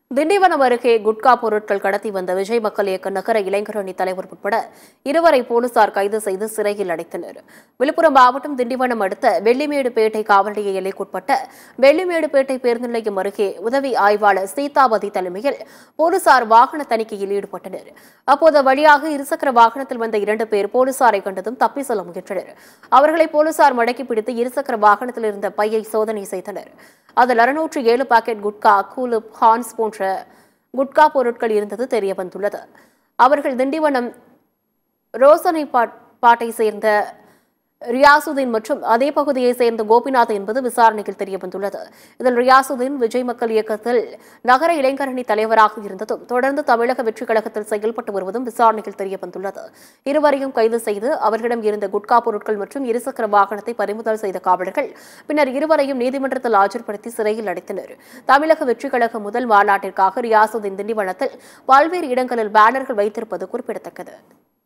திண்டிவனம் அருகே குட்கா பொருட்கள் கடத்தி வந்த விஜய் மக்கள் இயக்க நகர இளைஞரணி தலைவர் உட்பட இருவரை போலீசார் கைது செய்து சிறையில் அடைத்தனர் விழுப்புரம் மாவட்டம் திண்டிவனம் அடுத்த வெள்ளிமேடுபேட்டை காவல் நிலைய எல்லைக்குட்பட்ட வெள்ளிமேடுபேட்டை பேருந்து நிலையம் அருகே உதவி ஆய்வாளர் சீதாபதி தலைமையில் போலீசார் வாகன தணிக்கையில் ஈடுபட்டனர் அப்போது வழியாக இருசக்கர வாகனத்தில் வந்த இரண்டு பேர் போலீசாரை கண்டதும் தப்பி செல்ல முயன்றனர் அவர்களை போலீசார் மடக்கி பிடித்து இருசக்கர வாகனத்தில் இருந்த பையை சோதனை செய்தனர் அதில் அறுநூற்று ஏழு பாக்கெட் குட்கா கூலுப் ஹான்ஸ் போன்ற குட்கா பொருட்கள் இருந்தது தெரிய வந்துள்ளது அவர்கள் திண்டிவனம் ரோசனை பாட்- பாட்டை சேர்ந்த ரியாசுதீன் மற்றும் அதே பகுதியைச் சேர்ந்த கோபிநாத் என்பது விசாரணையில் தெரிய வந்துள்ளது இதில் ரியாசுதீன் விஜய் மக்கள் இயக்கத்தில் நகர இளைஞரணி தலைவராக இருந்ததும் தொடர்ந்து தமிழக வெற்றிக் கழகத்தில் செயல்பட்டு வருவதும் விசாரணையில் தெரிய வந்துள்ளது இருவரையும் கைது செய்து அவர்களிடம் இருந்த குட்கா பொருட்கள் மற்றும் இருசக்கர வாகனத்தை பறிமுதல் செய்த காவலர்கள் பின்னர் இருவரையும் நீதிமன்றத்தில் ஆஜர்படுத்தி சிறையில் அடைத்தனர் தமிழக வெற்றிக் கழக முதல் மாநாட்டிற்காக ரியாசுதீன் திண்டிவனத்தில் பல்வேறு இடங்களில் பேனர்கள் வைத்திருப்பது குறிப்பிடத்தக்கது